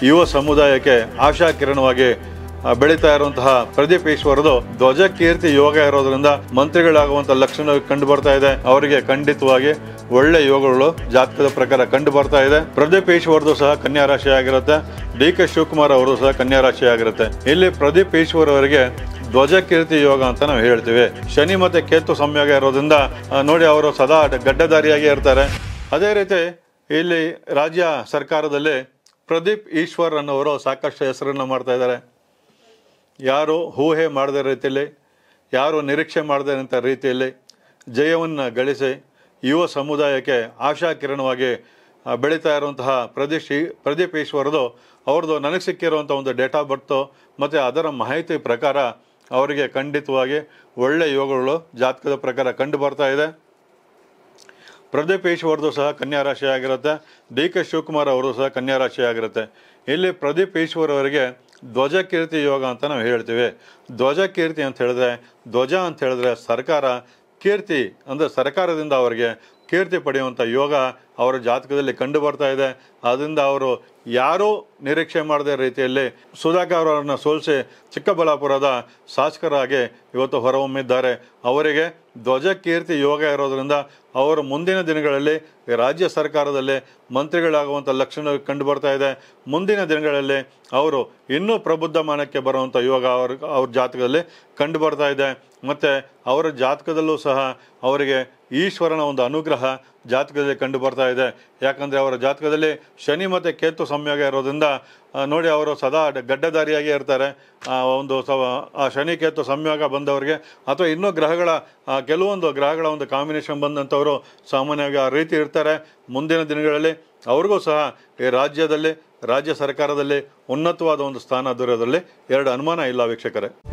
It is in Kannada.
ಯುವ ಸಮುದಾಯಕ್ಕೆ ಆಶಾ ಕಿರಣವಾಗಿ ಆ, ಬೆಳೀತಾ ಇರುವಂತಹ ಪ್ರದೀಪ್ ಈಶ್ವರದು ಧ್ವಜ ಕೀರ್ತಿ ಯೋಗ ಇರೋದ್ರಿಂದ ಮಂತ್ರಿಗಳಾಗುವಂತ ಲಕ್ಷಣ ಕಂಡು ಬರ್ತಾ ಇದೆ ಅವರಿಗೆ ಖಂಡಿತವಾಗಿ ಒಳ್ಳೆ ಯೋಗಗಳು ಜಾತಕದ ಪ್ರಕಾರ ಕಂಡು ಬರ್ತಾ ಇದೆ ಪ್ರದೀಪ್ ಈಶ್ವರ್ದು ಸಹ ಕನ್ಯಾ ರಾಶಿ ಆಗಿರುತ್ತೆ ಡಿ ಕೆ ಶಿವಕುಮಾರ್ ಅವರು ಸಹ ಕನ್ಯಾ ರಾಶಿ ಆಗಿರುತ್ತೆ ಇಲ್ಲಿ ಪ್ರದೀಪ್ ಈಶ್ವರ್ ಅವರಿಗೆ ಧ್ವಜ ಕೀರ್ತಿ ಯೋಗ ಅಂತ ನಾವು ಹೇಳ್ತೀವಿ ಶನಿ ಮತ್ತೆ ಕೇತು ಸಂಯೋಗ ಇರೋದ್ರಿಂದ ಆ, ನೋಡಿ ಅವರು ಸದಾ ಗಡ್ಡಧಾರಿಯಾಗಿ ಇರ್ತಾರೆ ಅದೇ ರೀತಿ ಇಲ್ಲಿ ರಾಜ್ಯ ಸರ್ಕಾರದಲ್ಲಿ ಪ್ರದೀಪ್ ಈಶ್ವರ್ ಅನ್ನೋರು ಸಾಕಷ್ಟು ಹೆಸರನ್ನು ಮಾಡ್ತಾ ಇದ್ದಾರೆ ಯಾರು ಊಹೆ ಮಾಡದ ರೀತಿಯಲ್ಲಿ ಯಾರು ನಿರೀಕ್ಷೆ ಮಾಡದಂಥ ರೀತಿಯಲ್ಲಿ ಜಯವನ್ನು ಗಳಿಸಿ ಯುವ ಸಮುದಾಯಕ್ಕೆ ಆಶಾ ಕಿರಣವಾಗಿ ಆ, ಬೆಳೀತಾ ಇರುವಂತಹ ಪ್ರದೀಶ್ ಈ- ಪ್ರದೀಪ್ ಈಶ್ವರದು ಅವ್ರದ್ದು ನನಗೆ ಸಿಕ್ಕಿರುವಂಥ ಒಂದು ಡೇಟ್ ಆಫ್ ಬರ್ತು ಮತ್ತು ಅದರ ಮಾಹಿತಿ ಪ್ರಕಾರ ಅವರಿಗೆ ಖಂಡಿತವಾಗಿ ಒಳ್ಳೆ ಯೋಗಗಳು ಜಾತಕದ ಪ್ರಕಾರ ಕಂಡು ಬರ್ತಾ ಇದೆ ಪ್ರದೀಪ್ ಈಶ್ವರ್ದು ಸಹ ಕನ್ಯಾ ರಾಶಿ ಆಗಿರುತ್ತೆ ಡಿ ಕೆ ಶಿವಕುಮಾರ್ ಅವರು ಸಹ ಕನ್ಯಾ ರಾಶಿ ಆಗಿರುತ್ತೆ ಇಲ್ಲಿ ಪ್ರದೀಪ್ ಈಶ್ವರ್ ಅವರಿಗೆ ಧ್ವಜ ಕೀರ್ತಿ ಯೋಗ ಅಂತ ನಾವು ಹೇಳ್ತೀವಿ ಧ್ವಜ ಕೀರ್ತಿ ಅಂತ ಹೇಳಿದ್ರೆ ಧ್ವಜ ಅಂತ ಹೇಳಿದ್ರೆ ಸರ್ಕಾರ ಕೀರ್ತಿ ಅಂದರೆ ಸರ್ಕಾರದಿಂದ ಅವರಿಗೆ ಕೀರ್ತಿ ಪಡೆಯುವಂಥ ಯೋಗ ಅವರ ಜಾತಕದಲ್ಲಿ ಕಂಡು ಬರ್ತಾ ಇದೆ ಅದರಿಂದ ಅವರು ಯಾರೂ ನಿರೀಕ್ಷೆ ಮಾಡದ ರೀತಿಯಲ್ಲಿ ಸುಧಾಕರ್ ಅವರನ್ನು ಸೋಲಿಸಿ ಚಿಕ್ಕಬಳ್ಳಾಪುರದ ಶಾಸಕರಾಗಿ ಇವತ್ತು ಹೊರಹೊಮ್ಮಿದ್ದಾರೆ ಅವರಿಗೆ ಧ್ವಜ ಕೀರ್ತಿ ಯೋಗ ಇರೋದ್ರಿಂದ ಅವರು ಮುಂದಿನ ದಿನಗಳಲ್ಲಿ ರಾಜ್ಯ ಸರ್ಕಾರದಲ್ಲಿ ಮಂತ್ರಿಗಳಾಗುವಂಥ ಲಕ್ಷಣ ಕಂಡು ಬರ್ತಾ ಇದೆ ಮುಂದಿನ ದಿನಗಳಲ್ಲಿ ಅವರು ಇನ್ನೂ ಪ್ರಬುದ್ಧಮಾನಕ್ಕೆ ಬರುವಂಥ ಯೋಗ ಅವ್ರ ಅವ್ರ ಜಾತಕದಲ್ಲಿ ಕಂಡು ಬರ್ತಾ ಇದೆ ಮತ್ತು ಅವರ ಜಾತಕದಲ್ಲೂ ಸಹ ಅವರಿಗೆ ಈಶ್ವರನ ಒಂದು ಅನುಗ್ರಹ ಜಾತಕದಲ್ಲಿ ಕಂಡು ಬರ್ತಾ ಇದೆ ಯಾಕಂದರೆ ಅವರ ಜಾತಕದಲ್ಲಿ ಶನಿ ಮತ್ತು ಕೇತು ಸಂಯೋಗ ಇರೋದ್ರಿಂದ ಆ, ನೋಡಿ ಅವರು ಸದಾ ಗಡ್ಡಧಾರಿಯಾಗಿ ಇರ್ತಾರೆ ಆ, ಒಂದು ಸ ಆ ಶನಿ ಕೇತು ಸಂಯೋಗ ಬಂದವರಿಗೆ ಅಥವಾ ಇನ್ನೂ ಗ್ರಹಗಳ ಆ, ಕೆಲವೊಂದು ಗ್ರಹಗಳ ಒಂದು ಕಾಂಬಿನೇಷನ್ ಬಂದಂಥವರು ಸಾಮಾನ್ಯವಾಗಿ ಆ ರೀತಿ ಇರ್ತಾರೆ ಮುಂದಿನ ದಿನಗಳಲ್ಲಿ ಅವ್ರಿಗೂ ಸಹ ಈ ರಾಜ್ಯದಲ್ಲಿ ರಾಜ್ಯ ಸರ್ಕಾರದಲ್ಲಿ ಉನ್ನತವಾದ ಒಂದು ಸ್ಥಾನ ದೊರೆಯೋದ್ರಲ್ಲಿ ಎರಡು ಅನುಮಾನ ಇಲ್ಲ ವೀಕ್ಷಕರೇ